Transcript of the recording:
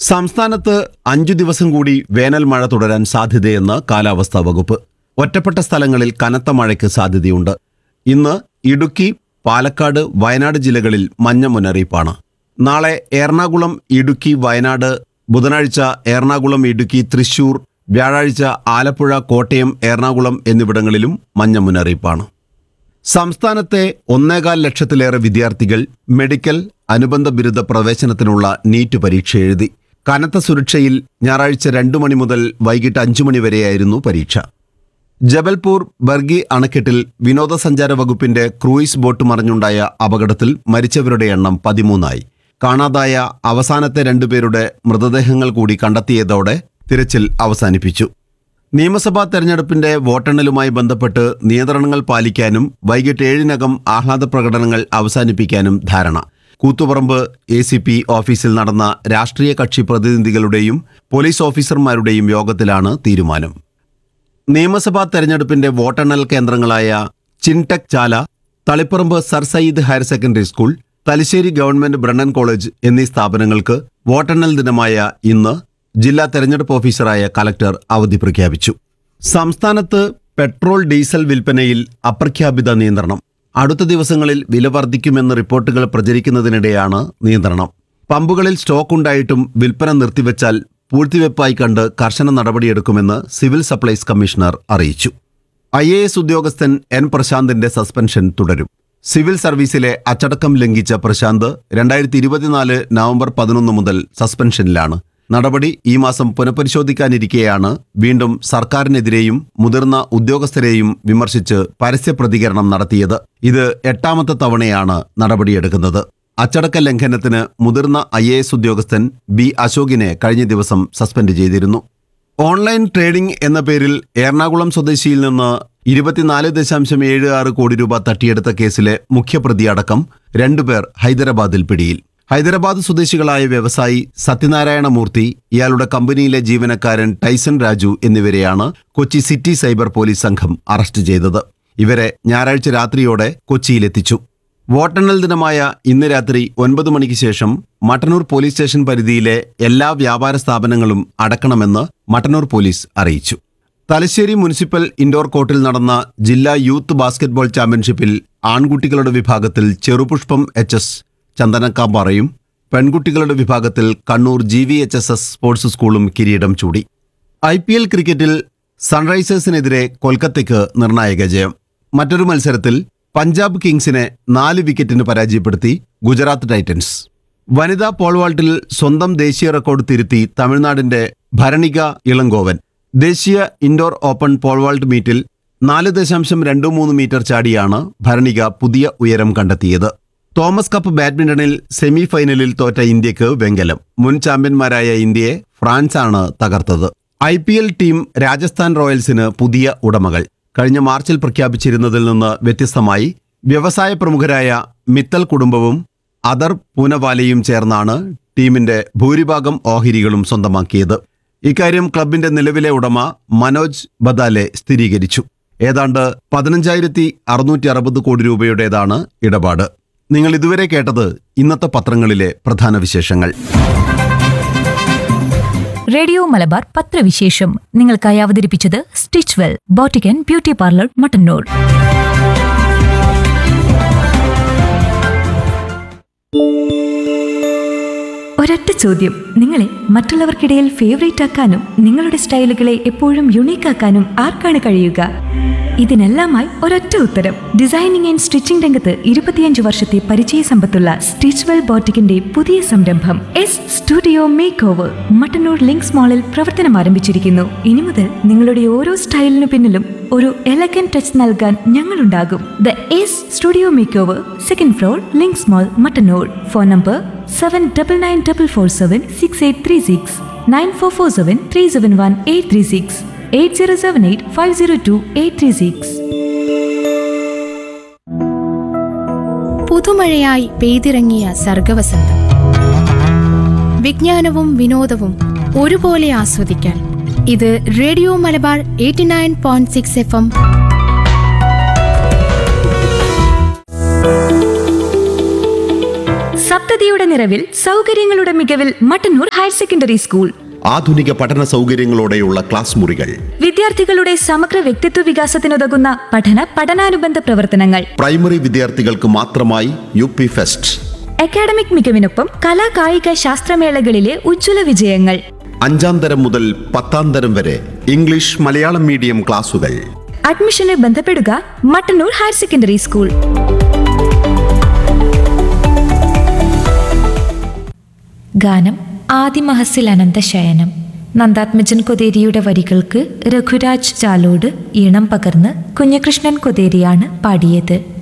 സംസ്ഥാനത്ത് അഞ്ചു ദിവസം കൂടി വേനൽ മഴ തുടരാൻ സാധ്യതയെന്ന് കാലാവസ്ഥാ വകുപ്പ് ഒറ്റപ്പെട്ട സ്ഥലങ്ങളിൽ കനത്ത മഴയ്ക്ക് സാധ്യതയുണ്ട് ഇന്ന് ഇടുക്കി പാലക്കാട് വയനാട് ജില്ലകളിൽ മഞ്ഞ മുന്നറിയിപ്പാണ് നാളെ എറണാകുളം ഇടുക്കി വയനാട് ബുധനാഴ്ച എറണാകുളം ഇടുക്കി തൃശൂർ വ്യാഴാഴ്ച ആലപ്പുഴ കോട്ടയം എറണാകുളം എന്നിവിടങ്ങളിലും മഞ്ഞ മുന്നറിയിപ്പാണ് സംസ്ഥാനത്തെ ഒന്നേകാൽ ലക്ഷത്തിലേറെ വിദ്യാർത്ഥികൾ മെഡിക്കൽ അനുബന്ധ ബിരുദ പ്രവേശനത്തിനുള്ള നീറ്റ് പരീക്ഷ എഴുതി കനത്ത സുരക്ഷയിൽ ഞായറാഴ്ച രണ്ടു മണി മുതൽ വൈകിട്ട് അഞ്ചു മണി വരെയായിരുന്നു പരീക്ഷ ജബൽപൂർ ബർഗി അണക്കെട്ടിൽ വിനോദസഞ്ചാര വകുപ്പിന്റെ ക്രൂയിസ് ബോട്ട് മറിഞ്ഞുണ്ടായ അപകടത്തിൽ മരിച്ചവരുടെ എണ്ണം പതിമൂന്നായി കാണാതായ അവസാനത്തെ രണ്ടുപേരുടെ മൃതദേഹങ്ങൾ കൂടി കണ്ടെത്തിയതോടെ തിരച്ചിൽ അവസാനിപ്പിച്ചു നിയമസഭാ തെരഞ്ഞെടുപ്പിന്റെ വോട്ടെണ്ണലുമായി ബന്ധപ്പെട്ട് നിയന്ത്രണങ്ങൾ പാലിക്കാനും വൈകിട്ട് ഏഴിനകം ആഹ്ലാദ പ്രകടനങ്ങൾ അവസാനിപ്പിക്കാനും ധാരണ കൂത്തുപറമ്പ് എ സി പി ഓഫീസിൽ നടന്ന രാഷ്ട്രീയ കക്ഷി പ്രതിനിധികളുടെയും പോലീസ് ഓഫീസർമാരുടെയും യോഗത്തിലാണ് തീരുമാനം നിയമസഭാ തെരഞ്ഞെടുപ്പിന്റെ വോട്ടെണ്ണൽ കേന്ദ്രങ്ങളായ Chintech Chala Taliparamba sir Syed higher secondary school Thalassery government Brennen college എന്നീ സ്ഥാപനങ്ങൾക്ക് വോട്ടെണ്ണൽ ദിനമായ ഇന്ന് ജില്ലാ തെരഞ്ഞെടുപ്പ് ഓഫീസറായ കലക്ടർ അവധി പ്രഖ്യാപിച്ചു സംസ്ഥാനത്ത് പെട്രോൾ ഡീസൽ വിൽപ്പനയിൽ അപ്രഖ്യാപിത നിയന്ത്രണം അടുത്ത ദിവസങ്ങളിൽ വില വർദ്ധിക്കുമെന്ന് റിപ്പോർട്ടുകൾ പ്രചരിക്കുന്നതിനിടെയാണ് നിയന്ത്രണം പമ്പുകളിൽ സ്റ്റോക്ക് ഉണ്ടായിട്ടും വിൽപ്പന നിർത്തിവെച്ചാൽ പൂഴ്ത്തിവെപ്പായി കണ്ട് കർശന നടപടിയെടുക്കുമെന്ന് സിവിൽ സപ്ലൈസ് കമ്മീഷണർ അറിയിച്ചു ഐ എ എസ് ഉദ്യോഗസ്ഥൻ എൻ പ്രശാന്തിന്റെ സസ്പെൻഷൻ തുടരും സിവിൽ സർവീസിലെ അച്ചടക്കം ലംഘിച്ച പ്രശാന്ത് രണ്ടായിരത്തി ഇരുപത്തിനാല് നവംബർ പതിനൊന്ന് മുതൽ സസ്പെൻഷനിലാണ് നടപടി ഈ മാസം പുനഃപരിശോധിക്കാനിരിക്കെയാണ് വീണ്ടും സർക്കാരിനെതിരെയും മുതിർന്ന ഉദ്യോഗസ്ഥരെയും വിമർശിച്ച് പരസ്യ പ്രതികരണം നടത്തിയത് ഇത് എട്ടാമത്തെ തവണയാണ് നടപടിയെടുക്കുന്നത് അച്ചടക്ക ലംഘനത്തിന് മുതിർന്ന ഐ എ എസ് ഉദ്യോഗസ്ഥൻ ബി അശോകിനെ കഴിഞ്ഞ ദിവസം സസ്പെൻഡ് ചെയ്തിരുന്നു ഓൺലൈൻ ട്രേഡിംഗ് എന്ന പേരിൽ എറണാകുളം സ്വദേശിയിൽ നിന്ന് ഇരുപത്തിനാല് ദശാംശം ഏഴ് ആറ് കോടി രൂപ തട്ടിയെടുത്ത കേസിലെ മുഖ്യപ്രതി അടക്കം രണ്ടുപേർ ഹൈദരാബാദിൽ പിടിയിൽ ഹൈദരാബാദ് സ്വദേശികളായ വ്യവസായി സത്യനാരായണ മൂർത്തി ഇയാളുടെ കമ്പനിയിലെ ജീവനക്കാരൻ ടൈസൺ രാജു എന്നിവരെയാണ് കൊച്ചി സിറ്റി സൈബർ പോലീസ് സംഘം അറസ്റ്റ് ചെയ്തത് ഇവരെ ഞായറാഴ്ച രാത്രിയോടെ കൊച്ചിയിലെത്തിച്ചു വോട്ടെണ്ണൽ ദിനമായ ഇന്ന് രാത്രി ഒൻപത് മണിക്ക് ശേഷം മട്ടന്നൂർ പോലീസ് സ്റ്റേഷൻ പരിധിയിലെ എല്ലാ വ്യാപാര സ്ഥാപനങ്ങളും അടക്കണമെന്ന് മട്ടന്നൂർ പോലീസ് അറിയിച്ചു തലശ്ശേരി മുനിസിപ്പൽ ഇൻഡോർ കോർട്ടിൽ നടന്ന ജില്ലാ യൂത്ത് ബാസ്കറ്റ്ബോൾ ചാമ്പ്യൻഷിപ്പിൽ ആൺകുട്ടികളുടെ വിഭാഗത്തിൽ ചെറുപുഷ്പം എച്ച് എസ് ചന്ദനക്കാമ്പാറയും പെൺകുട്ടികളുടെ വിഭാഗത്തിൽ Kannur G V H S S sports സ്കൂളും കിരീടം ചൂടി ഐ പി എൽ ക്രിക്കറ്റിൽ സൺറൈസേഴ്സിനെതിരെ കൊൽക്കത്തയ്ക്ക് നിർണായക ജയം മറ്റൊരു മത്സരത്തിൽ പഞ്ചാബ് കിങ്സിനെ നാല് വിക്കറ്റിന് പരാജയപ്പെടുത്തി ഗുജറാത്ത് ടൈറ്റൻസ് വനിതാ പോൾവാൾട്ടിൽ സ്വന്തം ദേശീയ റെക്കോർഡ് തിരുത്തി തമിഴ്നാടിന്റെ ഭരണിക ഇളങ്കോവൻ ദേശീയ ഇൻഡോർ ഓപ്പൺ പോൾവാൾട്ട് മീറ്റിൽ നാല് ദശാംശം രണ്ട് മൂന്ന് മീറ്റർ ചാടിയാണ് ഭരണിക പുതിയ ഉയരം കണ്ടെത്തിയത് തോമസ് കപ്പ് ബാഡ്മിന്റണിൽ സെമി ഫൈനലിൽ തോറ്റ ഇന്ത്യക്ക് വെങ്കലം മുൻ ചാമ്പ്യന്മാരായ ഇന്ത്യയെ ഫ്രാൻസാണ് തകർത്തത് I P L team Rajasthan റോയൽസിന് പുതിയ ഉടമകൾ കഴിഞ്ഞ മാർച്ചിൽ പ്രഖ്യാപിച്ചിരുന്നതിൽ നിന്ന് വ്യത്യസ്തമായി വ്യവസായ പ്രമുഖരായ മിത്തൽ കുടുംബവും അതർ പൂനവാലയും ചേർന്നാണ് ടീമിന്റെ ഭൂരിഭാഗം ഓഹരികളും സ്വന്തമാക്കിയത് ഇക്കാര്യം ക്ലബിന്റെ നിലവിലെ ഉടമ മനോജ് ബദാലെ സ്ഥിരീകരിച്ചു ഏതാണ്ട് പതിനഞ്ചായിരത്തി അറുന്നൂറ്റി അറുപത് കോടി രൂപയുടേതാണ് ഇടപാട് നിങ്ങൾ ഇതുവരെ കേട്ടത് ഇന്നത്തെ പത്രങ്ങളിലെ പ്രധാന വിശേഷങ്ങൾ റേഡിയോ മലബാർ പത്രവിശേഷം നിങ്ങൾക്കായി അവതരിപ്പിച്ചത് stitch well boutique beauty parlour Mattannur ഒരൊറ്റ ചോദ്യം നിങ്ങളെ മറ്റുള്ളവർക്കിടയിൽ ഫേവറേറ്റ് ആക്കാനും നിങ്ങളുടെ സ്റ്റൈലുകളെ എപ്പോഴും യുണീക്ക് ആക്കാനും ആർക്കാണ് കഴിയുക ഇതിനെല്ലാമായി ഒരൊറ്റ ഉത്തരം ഡിസൈനിങ് ആൻഡ് സ്റ്റിച്ചിംഗ് രംഗത്ത് ഇരുപത്തിയഞ്ച് വർഷത്തെ പരിചയ സമ്പത്തുള്ള സ്റ്റിച്ച്വെൽ ബോട്ടിക്കിന്റെ പുതിയ സംരംഭം S studio make over Mattannur links മാളിൽ പ്രവർത്തനം ആരംഭിച്ചിരിക്കുന്നു ഇനി മുതൽ നിങ്ങളുടെ ഓരോ സ്റ്റൈലിനു പിന്നിലും ഒരു എലഗൻ ടച്ച് നൽകാൻ ഞങ്ങളുണ്ടാകും the S studio make over second floor links mall Mattannur phone number seven double nine double four seven six eight three six nine four four seven three seven one eight three six eight zero seven eight five zero two eight three six പുതുമഴയായി പെയ്തിറങ്ങിയ സർഗവസന്തം വിജ്ഞാനവും വിനോദവും ഒരുപോലെ ആസ്വദിക്കാൻ ഇത് radio Malabar eighty nine point six F M സപ്തതിയുടെ നിറവിൽ സൗകര്യങ്ങളുടെ മികവിൽ മട്ടന്നൂർ ഹയർ സെക്കൻഡറി സ്കൂൾ ആധുനിക പഠന സൗകര്യങ്ങളോടെയുള്ള ക്ലാസ് മുറികൾ വിദ്യാർത്ഥികളുടെ സമഗ്ര വ്യക്തിത്വ വികാസത്തിനുതകുന്ന പഠന പഠനാനുബന്ധ പ്രവർത്തനങ്ങൾ പ്രൈമറി വിദ്യാർത്ഥികൾക്ക് മാത്രമായി യു പി ഫെസ്റ്റ് അക്കാഡമിക് മികവിനൊപ്പം കലാ കായിക ശാസ്ത്രമേളകളിലെ ഉജ്ജ്വല വിജയങ്ങൾ അഞ്ചാം തരം മുതൽ പത്താം തരം വരെ ഇംഗ്ലീഷ് മലയാളം മീഡിയം ക്ലാസുകൾ അഡ്മിഷന് ബന്ധപ്പെടുക മട്ടന്നൂർ ഹയർ സെക്കൻഡറി സ്കൂൾ ഗാനം ആദിമഹസിൽ അനന്തശയനം നന്ദാത്മജൻ കൊതേരിയുടെ വരികൾക്ക് രഘുരാജ് ചാലോട് ഈണം പകർന്ന് കുഞ്ഞകൃഷ്ണൻ കൊതേരിയാണ് പാടിയത്